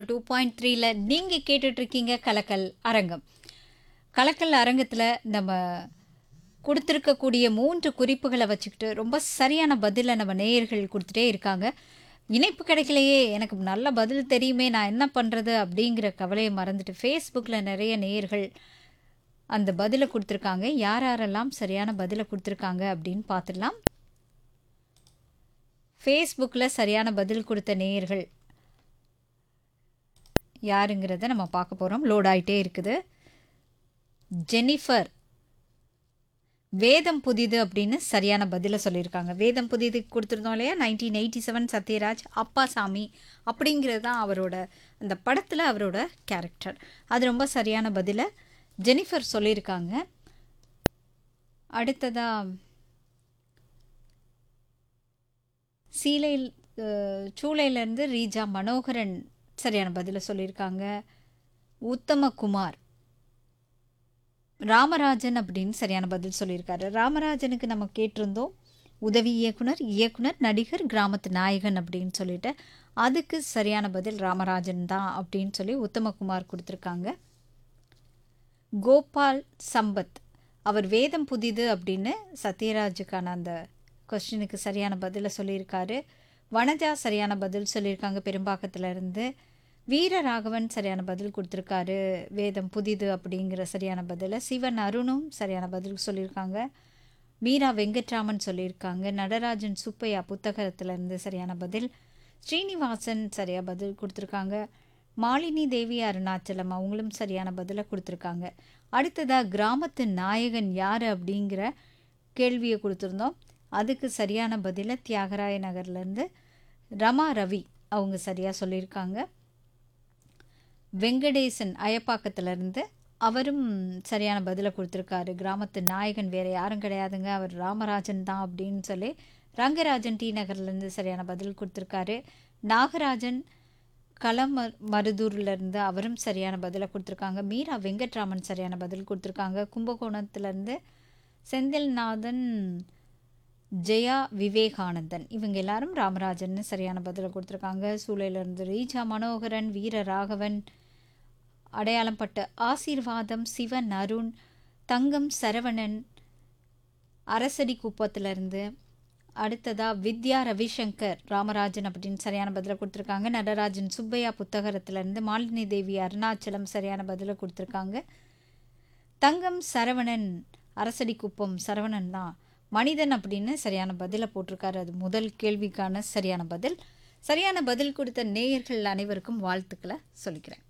two point த்ரீல நீங்கள் கேட்டுட்ருக்கீங்க கலக்கல் அரங்கம் கலக்கல் அரங்கத்தில் நம்ம கொடுத்துருக்கக்கூடிய மூன்று குறிப்புகளை வச்சுக்கிட்டு ரொம்ப சரியான பதிலை நம்ம நேயர்கள் கொடுத்துட்டே இருக்காங்க இணைப்பு கிடைக்கலையே எனக்கு நல்ல பதில் தெரியுமே நான் என்ன பண்ணுறது அப்படிங்கிற கவலையை மறந்துட்டு ஃபேஸ்புக்கில் நிறைய நேயர்கள் அந்த பதிலை கொடுத்துருக்காங்க யார் யாரெல்லாம் சரியான பதிலை கொடுத்துருக்காங்க அப்படின்னு பார்த்துடலாம் ஃபேஸ்புக்கில் சரியான பதில் கொடுத்த நேயர்கள் யாருங்கிறத நம்ம பார்க்க போகிறோம் லோட் ஆகிட்டே இருக்குது ஜெனிஃபர் வேதம் புதிது அப்படின்னு சரியான பதிலை சொல்லியிருக்காங்க வேதம் புதிது கொடுத்துருந்தோம் இல்லையா nineteen eighty seven Sathyaraj Appasamy அப்படிங்கிறது தான் அவரோட அந்த படத்தில் அவரோட கேரக்டர் அது ரொம்ப சரியான பதிலை ஜெனிஃபர் சொல்லியிருக்காங்க அடுத்ததாக சீலையில் சூளையிலேருந்து ரீஜா மனோகரன் சரியான பதிலை சொல்லியிருக்காங்க உத்தமகுமார் ராமராஜன் அப்படின்னு சரியான பதில் சொல்லியிருக்காரு ராமராஜனுக்கு நம்ம கேட்டிருந்தோம் உதவி இயக்குனர் இயக்குனர் நடிகர் கிராமத்து நாயகன் அப்படின்னு சொல்லிட்டு அதுக்கு சரியான பதில் ராமராஜன் தான் அப்படின்னு சொல்லி உத்தமகுமார் கொடுத்துருக்காங்க கோபால் சம்பத் அவர் வேதம் புதிது அப்படின்னு சத்யராஜுக்கான அந்த கொஸ்டினுக்கு சரியான பதிலை சொல்லியிருக்காரு வனஜா சரியான பதில் சொல்லியிருக்காங்க பெரும்பாக்கத்துல இருந்து வீரராகவன் சரியான பதில் கொடுத்துருக்காரு வேதம் புதிது அப்படிங்கிற சரியான பதிலை சிவன் அருணும் சரியான பதில் சொல்லியிருக்காங்க மீரா வெங்கட்ராமன் சொல்லியிருக்காங்க நடராஜன் சுப்பையா புத்தகத்திலேருந்து சரியான பதில் ஸ்ரீனிவாசன் சரியாக பதில் கொடுத்துருக்காங்க மாலினி தேவி அருணாச்சலம் அவங்களும் சரியான பதிலை கொடுத்துருக்காங்க அடுத்ததாக கிராமத்து நாயகன் யார் அப்படிங்கிற கேள்வியை கொடுத்துருந்தோம் அதுக்கு சரியான பதிலை தியாகராய நகர்லேருந்து ரமா ரவி அவங்க சரியாக சொல்லியிருக்காங்க வெங்கடேசன் அயப்பாக்கத்திலேருந்து அவரும் சரியான பதிலை கொடுத்துருக்காரு கிராமத்து நாயகன் வேறு யாரும் கிடையாதுங்க அவர் ராமராஜன் தான் அப்படின்னு சொல்லி ரங்கராஜன் டி நகர்லேருந்து சரியான பதில் கொடுத்துருக்காரு நாகராஜன் களம மருதூர்லேருந்து அவரும் சரியான பதிலை கொடுத்துருக்காங்க மீரா வெங்கட்ராமன் சரியான பதில் கொடுத்துருக்காங்க கும்பகோணத்துலேருந்து செந்தில்நாதன் ஜெயா விவேகானந்தன் இவங்க எல்லாரும் ராமராஜன் சரியான பதிலை கொடுத்துருக்காங்க சூளையிலிருந்து ரீஜா மனோகரன் வீர ராகவன் அடையாளம் பட்ட ஆசீர்வாதம் சிவன் அருண் தங்கம் சரவணன் அரசடி குப்பத்திலிருந்து அடுத்ததாக வித்யா ரவிசங்கர் ராமராஜன் அப்படின்னு சரியான பதிலை கொடுத்துருக்காங்க நடராஜன் சுப்பையா புத்தகத்திலேருந்து மாலினி தேவி அருணாச்சலம் சரியான பதிலை கொடுத்துருக்காங்க தங்கம் சரவணன் அரசடி குப்பம் சரவணன் தான் மனிதன் அப்படின்னு சரியான பதிலை போட்டிருக்காரு அது முதல் கேள்விக்கான சரியான பதில் சரியான பதில் கொடுத்த நேயர்கள் அனைவருக்கும் வாழ்த்துக்களை சொல்லிக்கிறேன்